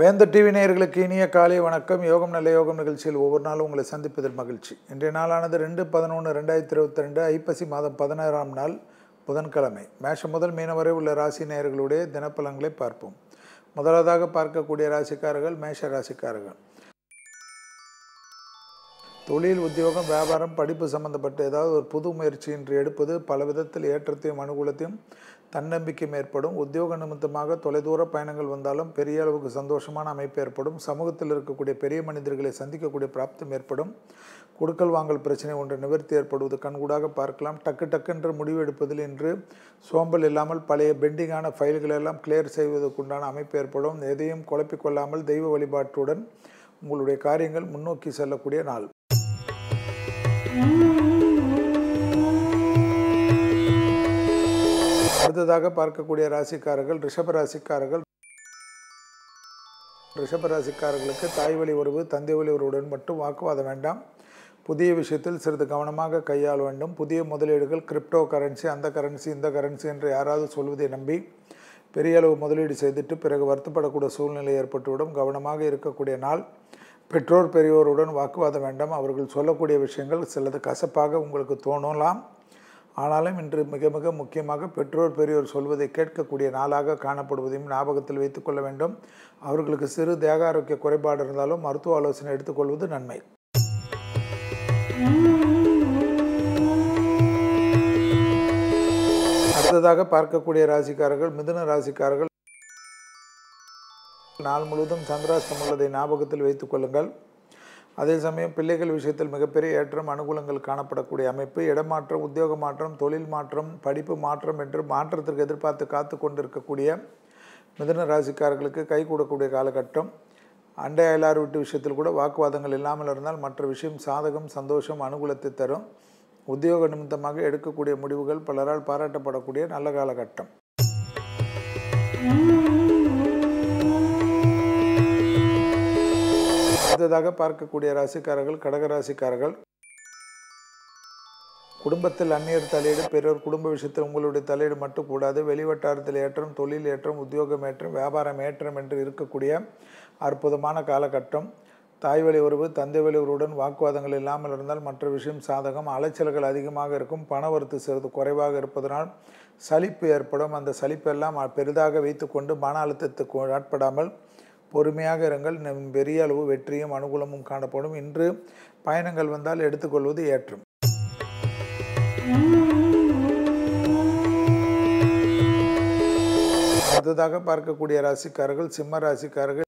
வேந்தர் டிவி நேயர்களுக்கு இனிய காலை வணக்கம் யோகம் நல்ல யோகம் நிகழ்ச்சியில் ஒவ்வொரு நாளும் உங்களை சந்திப்பதில் மகிழ்ச்சி இன்றைய நாளானது ரெண்டு பதினொன்று ரெண்டாயிரத்தி இருபத்தி ரெண்டு ஐப்பசி மாதம் பதினாறாம் நாள் புதன்கிழமை மேஷம் முதல் மீனம் வரை உள்ள ராசி நேயர்களுடைய தினப்பலன்களை பார்ப்போம் முதலாவதாக பார்க்கக்கூடிய ராசிக்காரர்கள் மேஷ ராசிக்காரர்கள் தொழில் உத்தியோகம் வியாபாரம் படிப்பு சம்பந்தப்பட்ட ஏதாவது ஒரு புது முயற்சி இன்று எடுப்பது பல விதத்தில் ஏற்றத்தையும் அனுகூலத்தையும் தன்னம்பிக்கையும் ஏற்படும் உத்தியோக நிமித்தமாக தொலைதூர பயணங்கள் வந்தாலும் பெரிய அளவுக்கு சந்தோஷமான அமைப்பு ஏற்படும் சமூகத்தில் இருக்கக்கூடிய பெரிய மனிதர்களை சந்திக்கக்கூடிய பிராப்தம் ஏற்படும் கொடுக்கல் வாங்கல் பிரச்சனை ஒன்று நிவர்த்தி ஏற்படுவது கண்கூடாக பார்க்கலாம் டக்கு டக்குன்ற முடிவு எடுப்பதில் இன்று சோம்பல் இல்லாமல் பழைய பெண்டிங்கான ஃபைல்கள் எல்லாம் கிளியர் செய்வதற்குண்டான அமைப்பு ஏற்படும் எதையும் குழப்பிக்கொள்ளாமல் தெய்வ வழிபாட்டுடன் உங்களுடைய காரியங்கள் முன்னோக்கி செல்லக்கூடிய நாள் அடுத்ததாக பார்க்கக்கூடிய ராசிக்காரர்கள் ரிஷப ராசிக்காரர்கள் ரிஷப ராசிக்காரர்களுக்கு தாய் வழி உறவு தந்தை வழி உறவுடன் மட்டும் வாக்குவாதம் வேண்டாம் புதிய விஷயத்தில் சிறிது கவனமாக கையாள வேண்டும் புதிய முதலீடுகள் கிரிப்டோ கரன்சி அந்த கரன்சி இந்த கரன்சி என்று யாராவது சொல்வதை நம்பி பெரிய அளவு முதலீடு செய்துட்டு பிறகு வருத்தப்படக்கூடிய சூழ்நிலை ஏற்பட்டுவிடும் கவனமாக இருக்கக்கூடிய நாள் பெற்றோர் பெரியோருடன் வாக்குவாதம் வேண்டாம் அவர்கள் சொல்லக்கூடிய விஷயங்கள் சிலது கசப்பாக உங்களுக்கு தோணலாம் ஆனாலும் இன்று மிக மிக முக்கியமாக பெற்றோர் பெரியோர் சொல்வதை கேட்கக்கூடிய நாளாக காணப்படுவதையும் ஞாபகத்தில் வைத்துக்கொள்ள வேண்டும் அவர்களுக்கு சிறு தேக ஆரோக்கிய குறைபாடு இருந்தாலும் மருத்துவ ஆலோசனை எடுத்துக்கொள்வது நன்மை அடுத்ததாக பார்க்கக்கூடிய ராசிக்காரர்கள் மிதுன ராசிக்காரர்கள் நாள் முழுவதும் சந்திராஷ்டம் உள்ளதை ஞாபகத்தில் வைத்துக் கொள்ளுங்கள் அதே சமயம் பிள்ளைகள் விஷயத்தில் மிகப்பெரிய ஏற்றம் அனுகூலங்கள் காணப்படக்கூடிய அமைப்பு இடமாற்றம் உத்தியோக மாற்றம் தொழில் மாற்றம் படிப்பு மாற்றம் என்று மாற்றத்திற்கு எதிர்பார்த்து காத்து கொண்டிருக்கக்கூடிய மிதன ராசிக்காரர்களுக்கு கை கூடக்கூடிய காலகட்டம் அண்டை அயலார் வீட்டு விஷயத்தில் கூட வாக்குவாதங்கள் இல்லாமல் இருந்தால் மற்ற விஷயம் சாதகம் சந்தோஷம் அனுகூலத்தை தரும் உத்தியோக நிமித்தமாக எடுக்கக்கூடிய முடிவுகள் பலரால் பாராட்டப்படக்கூடிய நல்ல காலகட்டம் அடுத்ததாக பார்க்கக்கூடிய ராசிக்காரர்கள் கடக ராசிக்காரர்கள் குடும்பத்தில் அந்நியர் தலையீடு பிறர் குடும்ப விஷயத்தில் உங்களுடைய தலையீடு மட்டும் கூடாது வெளிவட்டாரத்தில் ஏற்றம் தொழில் ஏற்றம் உத்தியோகம் ஏற்றம் வியாபாரம் ஏற்றம் என்று இருக்கக்கூடிய அற்புதமான காலகட்டம் தாய் வழி உறவு தந்தை வழி உறவுடன் வாக்குவாதங்கள் இல்லாமல் இருந்தால் மற்ற விஷயம் சாதகம் அலைச்சல்கள் அதிகமாக இருக்கும் பண வரத்து சிறிது குறைவாக இருப்பதனால் சலிப்பு ஏற்படும் அந்த சலிப்பெல்லாம் பெரிதாக வைத்துக்கொண்டு மன அழுத்தத்துக்கு ஆட்படாமல் பொறுமையாக இருங்கள் பெரிய அளவு வெற்றியும் அனுகூலமும் காணப்படும் இன்று பயணங்கள் வந்தால் எடுத்துக்கொள்வது ஏற்றும் அடுத்ததாக பார்க்கக்கூடிய ராசிக்காரர்கள் சிம்ம ராசிக்காரர்கள்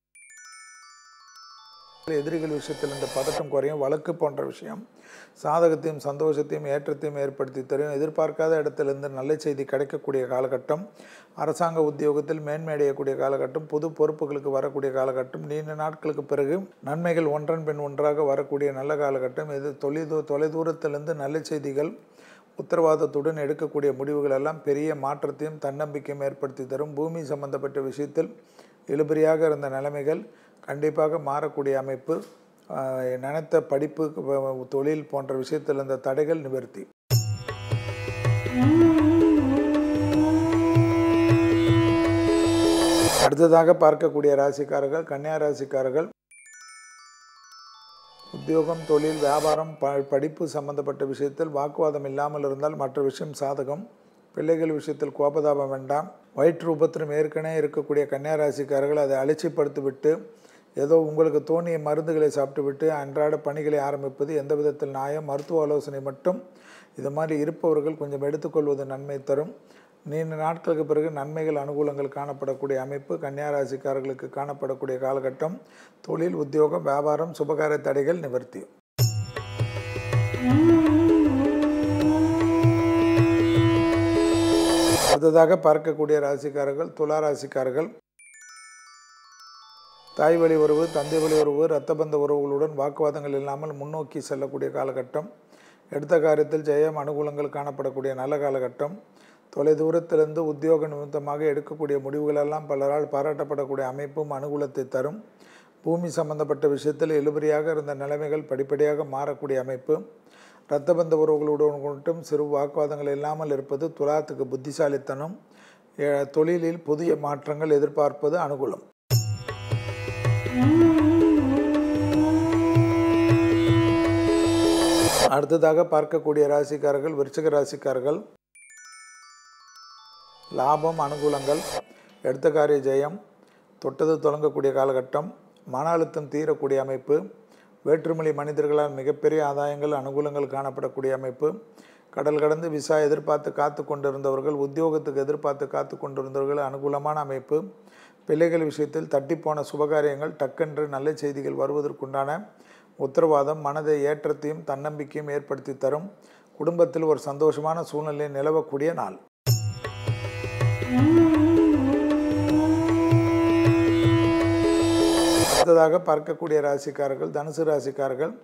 எதிரிகள் விஷயத்தில் இந்த பதட்டம் குறையும் வழக்கு போன்ற விஷயம் சாதகத்தையும் சந்தோஷத்தையும் ஏற்றத்தையும் ஏற்படுத்தி தரும் எதிர்பார்க்காத இடத்திலிருந்து நல்ல செய்தி கிடைக்கக்கூடிய காலகட்டம் அரசாங்க உத்தியோகத்தில் மேன்மையடையக்கூடிய காலகட்டம் புது பொறுப்புகளுக்கு வரக்கூடிய காலகட்டம் நீண்ட நாட்களுக்கு பிறகு நன்மைகள் ஒன்றன் பின் ஒன்றாக வரக்கூடிய நல்ல காலகட்டம் இது தொலைதூ தொலைதூரத்திலிருந்து நல்ல செய்திகள் உத்தரவாதத்துடன் எடுக்கக்கூடிய முடிவுகள் எல்லாம் பெரிய மாற்றத்தையும் தன்னம்பிக்கையும் ஏற்படுத்தி தரும் பூமி சம்பந்தப்பட்ட விஷயத்தில் இழுபறியாக இருந்த நிலைமைகள் கண்டிப்பாக மாறக்கூடிய அமைப்பு நினைத்த படிப்பு தொழில் போன்ற விஷயத்தில் இருந்த தடைகள் நிவர்த்தி அடுத்ததாக பார்க்கக்கூடிய ராசிக்காரர்கள் கன்னியா ராசிக்காரர்கள் உத்தியோகம் தொழில் வியாபாரம் ப படிப்பு சம்பந்தப்பட்ட விஷயத்தில் வாக்குவாதம் இல்லாமல் இருந்தால் மற்ற விஷயம் சாதகம் பிள்ளைகள் விஷயத்தில் கோபதாபம் வேண்டாம் வயிற்று உபத்திரம் ஏற்கனவே இருக்கக்கூடிய கன்னியாராசிக்காரர்கள் அதை அலட்சிப்படுத்திவிட்டு ஏதோ உங்களுக்கு தோணிய மருந்துகளை சாப்பிட்டுவிட்டு அன்றாட பணிகளை ஆரம்பிப்பது எந்த விதத்தில் நியாயம் மருத்துவ ஆலோசனை மட்டும் இது மாதிரி இருப்பவர்கள் கொஞ்சம் எடுத்துக்கொள்வது நன்மை தரும் நீண்ட நாட்களுக்கு பிறகு நன்மைகள் அனுகூலங்கள் காணப்படக்கூடிய அமைப்பு கன்னியாராசிக்காரர்களுக்கு காணப்படக்கூடிய காலகட்டம் தொழில் உத்தியோகம் வியாபாரம் சுபகார தடைகள் நிவர்த்தி அடுத்ததாக பார்க்கக்கூடிய ராசிக்காரர்கள் துலா ராசிக்காரர்கள் தாய் வழி உறவு தந்தை வழி உறவு இரத்த பந்த உறவுகளுடன் வாக்குவாதங்கள் இல்லாமல் முன்னோக்கி செல்லக்கூடிய காலகட்டம் எடுத்த காரியத்தில் ஜெயம் அனுகூலங்கள் காணப்படக்கூடிய நல்ல காலகட்டம் தொலை தூரத்திலிருந்து உத்தியோக நிமித்தமாக எடுக்கக்கூடிய முடிவுகளெல்லாம் பலரால் பாராட்டப்படக்கூடிய அமைப்பும் அனுகூலத்தை தரும் பூமி சம்பந்தப்பட்ட விஷயத்தில் இழுபறியாக இருந்த நிலைமைகள் படிப்படியாக மாறக்கூடிய அமைப்பு இரத்த பந்த உறவுகளுடன் மட்டும் சிறு வாக்குவாதங்கள் இல்லாமல் இருப்பது துலாத்துக்கு புத்திசாலித்தனம் தொழிலில் புதிய மாற்றங்கள் எதிர்பார்ப்பது அனுகூலம் அடுத்ததாக பார்க்கக்கூடிய ராசிக்காரர்கள் விருச்சிக ராசிக்காரர்கள் லாபம் அனுகூலங்கள் எடுத்த காரிய ஜெயம் தொட்டது தொடங்கக்கூடிய காலகட்டம் மன அழுத்தம் தீரக்கூடிய அமைப்பு வேற்றுமொழி மனிதர்களால் மிகப்பெரிய ஆதாயங்கள் அனுகூலங்கள் காணப்படக்கூடிய அமைப்பு கடல் கடந்து விசா எதிர்பார்த்து காத்து கொண்டிருந்தவர்கள் உத்தியோகத்துக்கு எதிர்பார்த்து காத்து கொண்டிருந்தவர்கள் அனுகூலமான அமைப்பு பிள்ளைகள் விஷயத்தில் தட்டிப்போன சுபகாரியங்கள் டக்கென்று நல்ல செய்திகள் வருவதற்குண்டான உத்தரவாதம் மனதை ஏற்றத்தையும் தன்னம்பிக்கையும் ஏற்படுத்தி தரும் குடும்பத்தில் ஒரு சந்தோஷமான சூழ்நிலை நிலவக்கூடிய நாள் அடுத்ததாக பார்க்கக்கூடிய ராசிக்காரர்கள் தனுசு ராசிக்காரர்கள்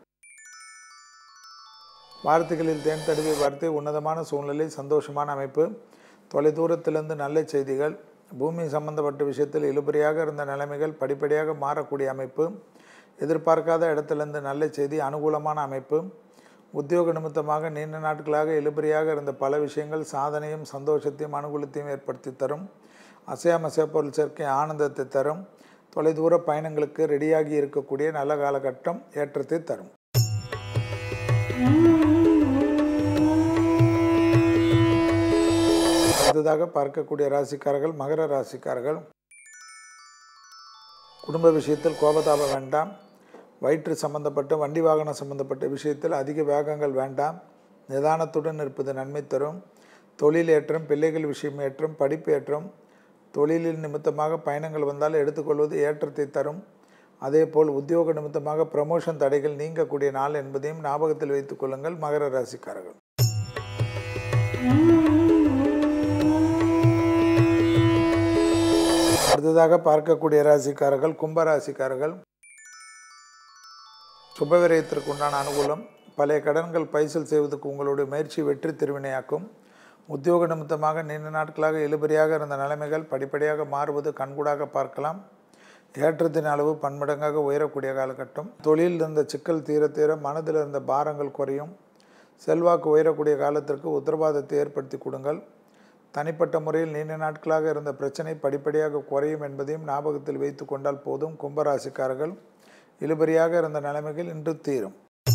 வார்த்தைகளில் தேன் தடவி வார்த்தை உன்னதமான சூழ்நிலை சந்தோஷமான அமைப்பு தொலைதூரத்திலிருந்து நல்ல செய்திகள் பூமி சம்பந்தப்பட்ட விஷயத்தில் இழுபறியாக இருந்த நிலைமைகள் படிப்படியாக மாறக்கூடிய அமைப்பு எதிர்பார்க்காத இடத்திலிருந்து நல்ல செய்தி அனுகூலமான அமைப்பு உத்தியோக நிமித்தமாக நீண்ட நாட்களாக இழுபறியாக இருந்த பல விஷயங்கள் சாதனையும் சந்தோஷத்தையும் அனுகூலத்தையும் ஏற்படுத்தி தரும் அசையாமசைய பொருள் சேர்க்கை ஆனந்தத்தை தரும் தொலைதூர பயணங்களுக்கு ரெடியாகி இருக்கக்கூடிய நல்ல காலகட்டம் ஏற்றத்தை தரும் அடுத்ததாக பார்க்கக்கூடிய ராசிக்காரர்கள் மகர ராசிக்காரர்கள் குடும்ப விஷயத்தில் கோபதாபம் வேண்டாம் வயிற்று சம்பந்தப்பட்ட வண்டி வாகனம் சம்பந்தப்பட்ட விஷயத்தில் அதிக வேகங்கள் வேண்டாம் நிதானத்துடன் இருப்பது நன்மை தரும் தொழில் ஏற்றம் பிள்ளைகள் விஷயம் ஏற்றம் படிப்பு ஏற்றம் தொழிலில் நிமித்தமாக பயணங்கள் வந்தால் எடுத்துக்கொள்வது ஏற்றத்தை தரும் அதேபோல் உத்தியோக நிமித்தமாக ப்ரமோஷன் தடைகள் நீங்கக்கூடிய நாள் என்பதையும் ஞாபகத்தில் வைத்துக் கொள்ளுங்கள் மகர ராசிக்காரர்கள் அடுத்ததாக பார்க்கக்கூடிய ராசிக்காரர்கள் கும்ப ராசிக்காரர்கள் சுபவிரயத்திற்கு உண்டான அனுகூலம் பழைய கடன்கள் பைசல் செய்வதற்கு உங்களுடைய முயற்சி வெற்றி திருவினையாக்கும் உத்தியோக நிமித்தமாக நீண்ட நாட்களாக இழுபறியாக இருந்த நிலைமைகள் படிப்படியாக மாறுவது கண்கூடாக பார்க்கலாம் ஏற்றத்தின் அளவு பன்மடங்காக உயரக்கூடிய காலகட்டம் தொழிலில் இருந்த சிக்கல் தீர தீர மனதில் இருந்த பாரங்கள் குறையும் செல்வாக்கு உயரக்கூடிய காலத்திற்கு உத்தரவாதத்தை ஏற்படுத்தி கொடுங்கள் தனிப்பட்ட முறையில் நீண்ட நாட்களாக இருந்த பிரச்சனை படிப்படியாக குறையும் என்பதையும் ஞாபகத்தில் வைத்து கொண்டால் போதும் கும்பராசிக்காரர்கள் இழுபறியாக இருந்த நிலைமைகள் இன்று தீரும்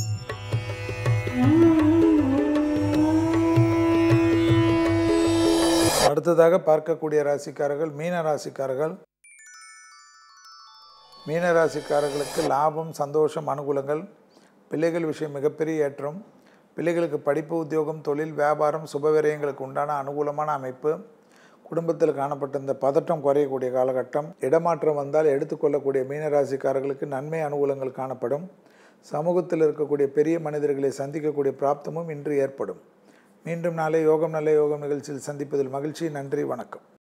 அடுத்ததாக பார்க்கக்கூடிய ராசிக்காரர்கள் மீன ராசிக்காரர்கள் மீன ராசிக்காரர்களுக்கு லாபம் சந்தோஷம் அனுகூலங்கள் பிள்ளைகள் விஷயம் மிகப்பெரிய ஏற்றம் பிள்ளைகளுக்கு படிப்பு உத்தியோகம் தொழில் வியாபாரம் சுபவிரயங்களுக்கு உண்டான அனுகூலமான அமைப்பு குடும்பத்தில் காணப்பட்ட இந்த பதட்டம் குறையக்கூடிய காலகட்டம் இடமாற்றம் வந்தால் எடுத்துக்கொள்ளக்கூடிய மீனராசிக்காரர்களுக்கு நன்மை அனுகூலங்கள் காணப்படும் சமூகத்தில் இருக்கக்கூடிய பெரிய மனிதர்களை சந்திக்கக்கூடிய பிராப்தமும் இன்று ஏற்படும் மீண்டும் நாளை யோகம் நல்ல யோகம் நிகழ்ச்சியில் சந்திப்பதில் மகிழ்ச்சி நன்றி வணக்கம்